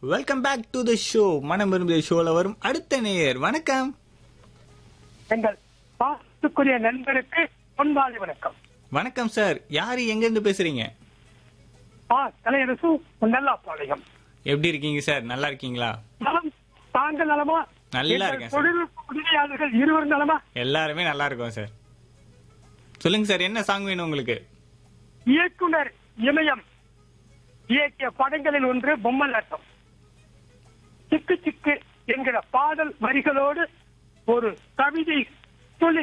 Welcome back to the show மனம் விரும்பிய ஷோல வரும் அடுத்த நேயர் வணக்கம் எங்கள் பாசத்துக்குரிய நண்பருக்கு பொன்பாலி வணக்கம் வணக்கம் சார் யாரு எங்க இருந்து பேசுறீங்க ஆ தலையரசு நல்லா பாளையம் எப்படி இருக்கீங்க சார் நல்லா இருக்கீங்களா நலம் தாங்கள் நலமா நல்லா எங்கள் இருக்கேன் சார். தொழில்நுட்ப உதவியாளர்கள் இருவர் நலமா எல்லாருமே நல்லா இருக்கோம் சார் சொல்லுங்க சார் என்ன சாங் வேணும் உங்களுக்கு இயக்குனர் இமயம் இயக்கிய படங்களில் ஒன்று பொம்மலாட்டம் சிக்கு சிக்கு என்கிற பாடல் வரிகளோடு ஒரு கவிதை துளி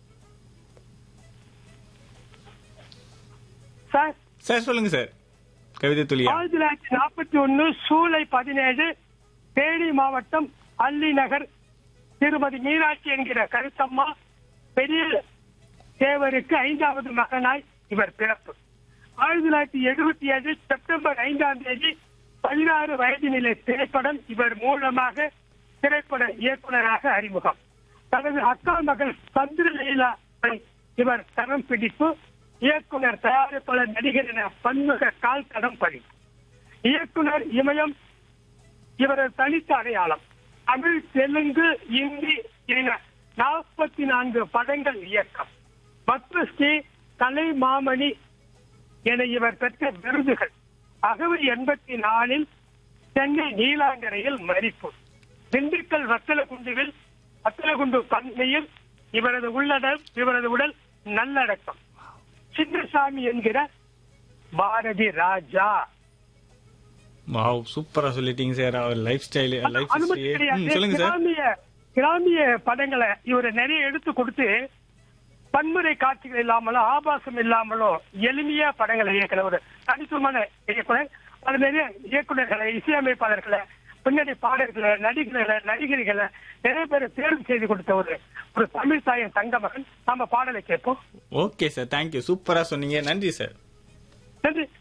சார் சார் சொல்லுங்க சார் கவிதை துளியா ஆயிரத்தி தொள்ளாயிரத்தி நாற்பத்தி ஒன்னு சூலை பதினேழு தேனி மாவட்டம் அல்லி நகர் திருமதி மீனாட்சி என்கிற கருத்தம்மா பெரிய தேவருக்கு ஐந்தாவது மகனாய் இவர் பிறப்பு ஆயிரத்தி தொள்ளாயிரத்தி எழுபத்தி ஏழு செப்டம்பர் ஐந்தாம் தேதி பதினாறு வயதினிலை திரைப்படம் இவர் மூலமாக திரைப்பட இயக்குனராக அறிமுகம் தனது அக்கா மகள் சந்திரலீலா இவர் தரம் பிடிப்பு இயக்குனர் தயாரிப்பாளர் நடிகர் என பன்முக கால் தடம் பணி இயக்குனர் இமயம் இவரது தனித்த அடையாளம் தமிழ் தெலுங்கு இந்தி என நாற்பத்தி நான்கு படங்கள் இயக்கம் பத்மஸ்ரீ கலை மாமணி என இவர் பெற்ற விருதுகள் அகவை எண்பத்தி நாலில் சென்னை நீலாங்கரையில் மறிப்பு திண்டுக்கல் வத்தலகுண்டுவில் வத்தலகுண்டு பண்ணையில் இவரது உள்ளடல் இவரது உடல் நல்லடக்கம் சின்னசாமி என்கிற பாரதி ராஜா வாவ் சூப்பரா சொல்லிட்டீங்க சார் அவர் லைஃப் ஸ்டைல் லைஃப் அனுமதி கிடையாது சொல்லுங்க சார் கிராமிய கிராமிய படங்களை இவர் நிறைய எடுத்து கொடுத்து பன்முறை காட்சிகள் இல்லாமலோ ஆபாசம் இல்லாமலோ எளிமையா படங்களை இயக்கிற ஒரு தனித்துவமான இயக்குனர் அது நிறைய இயக்குனர்களை இசையமைப்பாளர்களை பின்னணி பாடல்களை நடிகர்களை நடிகர்களை நிறைய பேரை தேர்வு செய்து கொடுத்த ஒரு ஒரு தமிழ் தாயின் தங்க மகன் நாம பாடலை கேட்போம் ஓகே சார் தேங்க்யூ சூப்பரா சொன்னீங்க நன்றி சார் நன்றி